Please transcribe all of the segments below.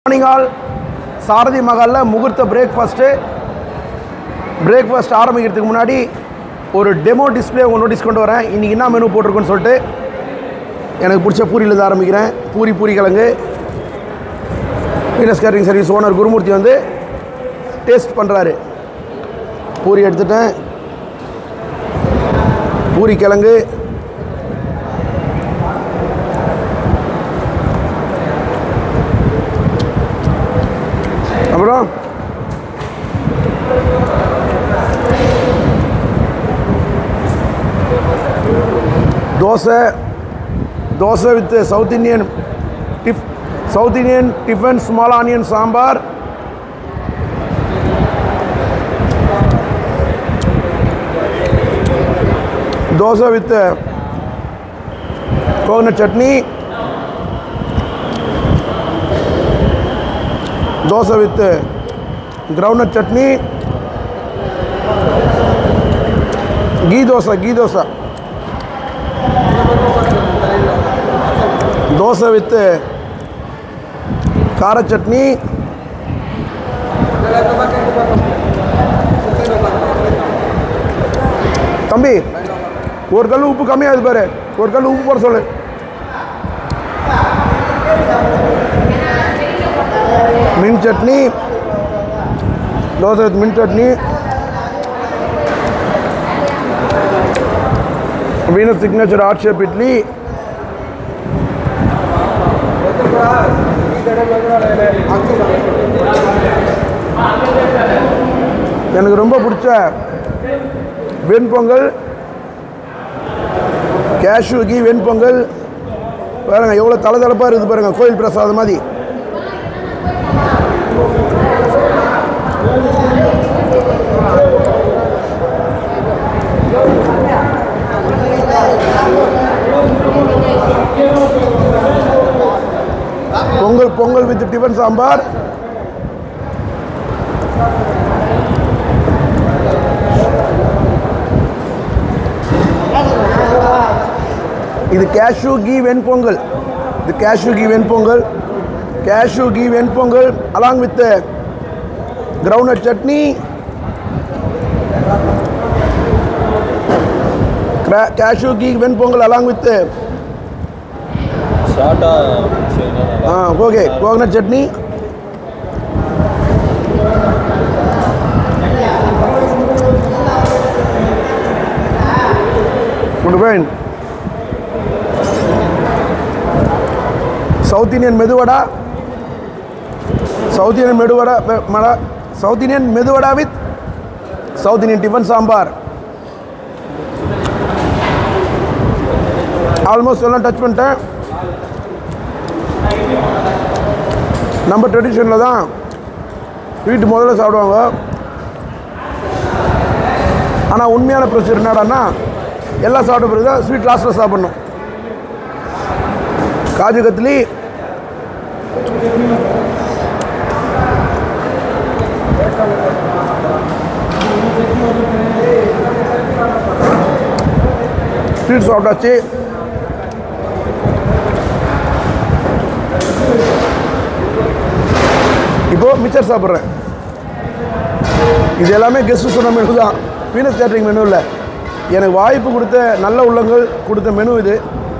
morning all சாரதி மகாலில் முகூர்த்த breakfast breakfast ஆரம்பிக்கிறதுக்கு முன்னாடி ஒரு டெமோ டிஸ்பிளே உங்கள் நோட்டீஸ் கொண்டு வரேன் இன்றைக்கி என்ன மெனு போட்டிருக்குன்னு சொல்லிட்டு எனக்கு பிடிச்ச பூரியில் தான் ஆரம்பிக்கிறேன் பூரி பூரி கிழங்கு Venus catering service owner Gurumurthy வந்து டேஸ்ட் பண்ணுறாரு பூரி எடுத்துட்டேன் பூரி கிழங்கு அப்புறம் dosa dosa with South Indian tiff South Indian tiffin small onion sambar dosa with coconut chutney dosa with ground chutney ghee dosa ghee dosa dosa with கார சட்னி தம்பி ஒரு கல் உப்பு கம்மியாகுது பாரு ஒரு கல் உப்பு போட சொல்லு மின் chutney dosa with mint chutney Venus signature art shape idli எனக்கு ரொம்ப பிடிச்ச வெண்பொங்கல் கேஷ்யூ கீ வெண்பொங்கல் பாருங்க எவ்வளோ தளதளப்பாக இருக்குது பாருங்க கோயில் பிரசாதம் மாதிரி பொங்கல் பொங்கல் வித் டிஃபன் சாம்பார் இது கேஷ்யூ கீ வெண்பொங்கல் இது cashew ghee venpongal cashew ghee venpongal along with ground chutney cashew ghee venpongal along with ஷார்ட்டாக செய்யணும் ஆ okay coconut chutney good fine South Indian meduvada South Indian meduvada வெ- மடா South Indian meduvada with South Indian tiffin sambar almost எல்லாம் touch பண்ணிட்டேன் நம்ம ட்ரெடிஷனில் தான் வீட்டு முதல்ல சாப்பிடுவாங்க ஆனால் உண்மையான ப்ரொசீஜர் என்னடான்னா எல்லாம் சாப்பிட்ட பிறகு தான் ஸ்வீட் லாஸ்ட்டில் சாப்பிட்ணும் காஜு கத்லி ஸ்வீட் சாப்பிட்டாச்சு இப்போ மிச்சர் சாப்பிட்றேன் இது எல்லாமே கெஸ்ட்டு சொன்ன மெனு தான் வீனஸ் கேட்ரிங் மெனு இல்லை எனக்கு வாய்ப்பு கொடுத்த நல்ல உள்ளங்கள் கொடுத்த மெனு இது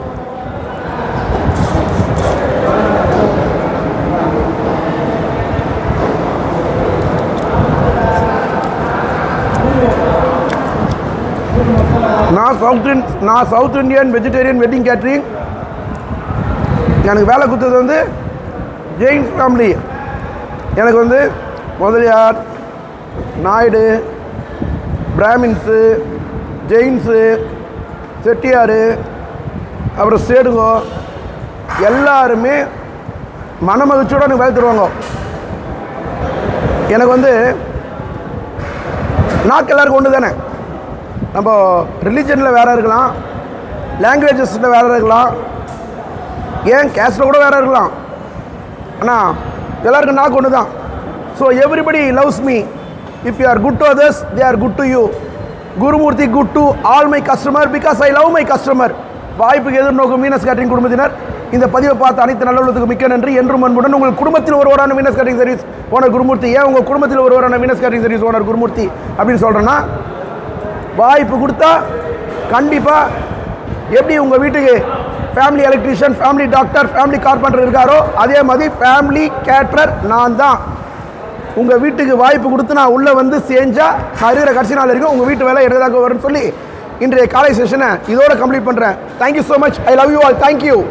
நான் சவுத் இன் நான் South Indian vegetarian wedding catering எனக்கு வேலை கொடுத்தது வந்து ஜெயின்ஸ் ஃபேமிலி எனக்கு வந்து முதலியார் நாயுடு பிராமின்ஸு ஜெயின்ஸு செட்டியார் அப்புறம் சேடுங்கோ எல்லாருமே மனமகிழ்ச்சியோட எனக்கு வேலை தருவாங்க எனக்கு வந்து நாக்கு எல்லாருக்கும் ஒன்று தானே நம்ம ரிலீஜனில் வேறு இருக்கலாம் லாங்குவேஜஸில் வேறு இருக்கலாம் ஏன் கேஸ்டில் கூட வேறு இருக்கலாம் ஆனால் எல்லாருக்கும் நாக்கு ஒன்று தான் so everybody loves me if you are good to others they are good to you Gurumurthy good to all my customer because I love my customer வாய்ப்புக்கு எதிர்நோக்கும் மீனஸ் கேட்டரிங் குடும்பத்தினர் இந்த பதிவை பார்த்த அனைத்து நல்லுள்ளத்துக்கு மிக்க நன்றி என்றும் அன்புடன் உங்கள் குடும்பத்தில் ஒருவரான Venus catering service owner Gurumurthy ஏன் உங்கள் குடும்பத்தில் ஒருவரான Venus catering service owner Gurumurthy அப்படின்னு சொல்கிறேன்னா வாய்ப்பு கொடுத்தா கண்டிப்பாக எப்படி உங்கள் வீட்டுக்கு family electrician family doctor family carpenter இருக்காரோ அதே மாதிரி ஃபேமிலி கேட்ரர் நான் தான் உங்கள் வீட்டுக்கு வாய்ப்பு கொடுத்து நான் உள்ளே வந்து செஞ்சால் நான் இருக்கிற கடைசி நாள் வரைக்கும் உங்கள் வீட்டு வேலை எடுதாக வரும்னு சொல்லி இன்றைய காலை செஷனை இதோட கம்ப்ளீட் பண்ணுறேன் thank you so much I love you all thank you